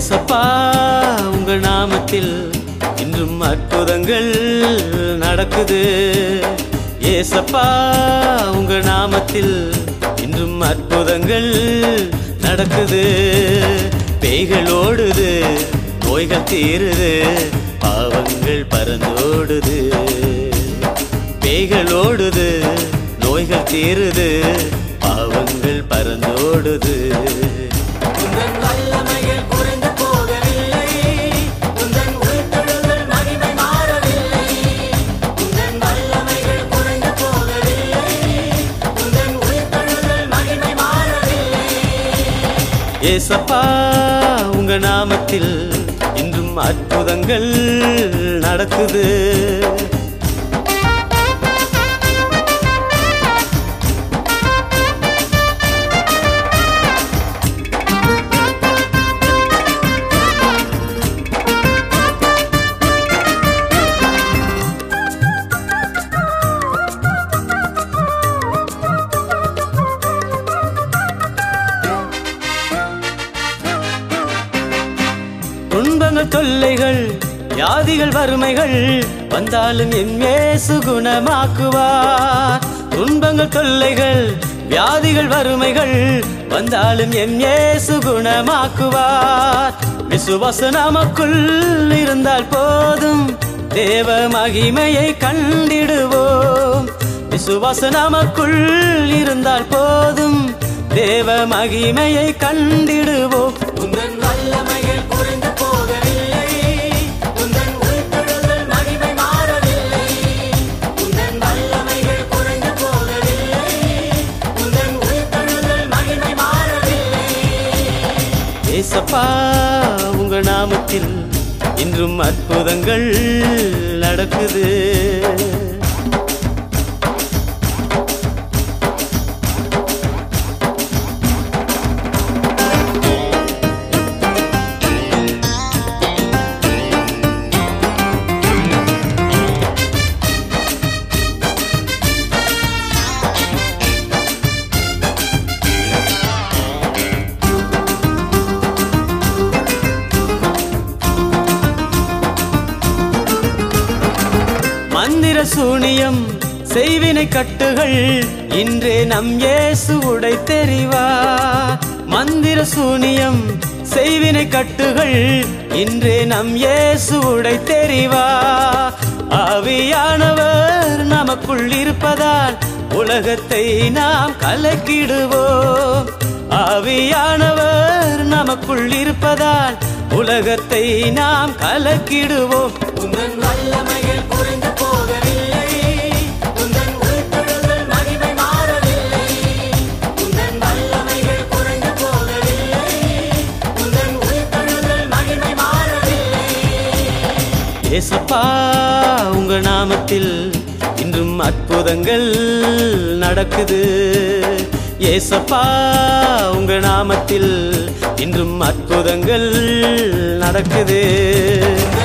ஏசப்பா உங்கள் நாமத்தில் இன்றும் அற்புதங்கள் நடக்குது ஏசப்பா உங்கள் நாமத்தில் இன்றும் அற்புதங்கள் நடக்குது பேய்கள் ஓடுது நோய்கள் தீருது பாவங்கள் பறந்தோடுது பேய்கள் ஓடுது நோய்கள் தீருது பாவங்கள் பறந்தோடுது உந்தன் வல்லமைகள் குறைந்து போகவில்லை உந்தன் உயிர்த்தெழுதல் மகிமை மாறவில்லை உந்தன் வல்லமைகள் குறைந்து போகவில்லை உந்தன் உயிர்த்தெழுதல் மகிமை மாறவில்லை ஏசப்பா உங்க நாமத்தில் இன்றும் அற்புதங்கள் நடக்குது துன்பங்கள் தொல்லைகள் வியாதிகள் வறுமைகள் வந்தாலும் என் இயேசு குணமாக்குவார் துன்பங்கள் தொல்லைகள் வியாதிகள் வறுமைகள் வந்தாலும் என் இயேசு குணமாக்குவார் விசுவாச நமக்குள் இருந்தால் போதும் தேவ மகிமையை கண்டிடுவோம் விசுவாச நமக்குள் இருந்தால் போதும் தேவ மகிமையை கண்டிடுவோம் உந்தன் வல்லமைகள் குறைந்து போகவில்லை உந்தன் உயிர்த்தெழுதல் மகிமை மாறவில்லை உந்தன் வல்லமைகள் குறைந்து போகவில்லை உந்தன் உயிர்த்தெழுதல் மகிமை மாறவில்லை ஏசப்பா உங்க நாமத்தில் இன்றும் அற்புதங்கள் நடக்குது மந்திர சூனியம் செய்வினை கட்டுகள் இன்றே நம் இயேசு உடை தெரிவா மந்திர சூனியம் செய்வினை கட்டுகள் இன்றே நம் இயேசு உடை தெரிவா ஆவியானவர் நமக்குள் இருப்பதால் உலகத்தை நாம் கலக்கிடுவோம் ஆவியானவர் நமக்குள் இருப்பதால் உலகத்தை நாம் கலக்கிடுவோம் உந்தன் வல்லமைகள் குறைந்து போகவில்லை உந்தன் உயிர்த்தெழுதல் மகிமை மாறவில்லை உந்தன் வல்லமைகள் குறைந்து போகவில்லை உந்தன் உயிர்த்தெழுதல் மகிமை மாறவில்லை ஏசப்பா உங்க நாமத்தில் இன்றும் அற்புதங்கள் நடக்குது ஏசப்பா உங்க நாமத்தில் இன்றும் அற்புதங்கள் நடக்குது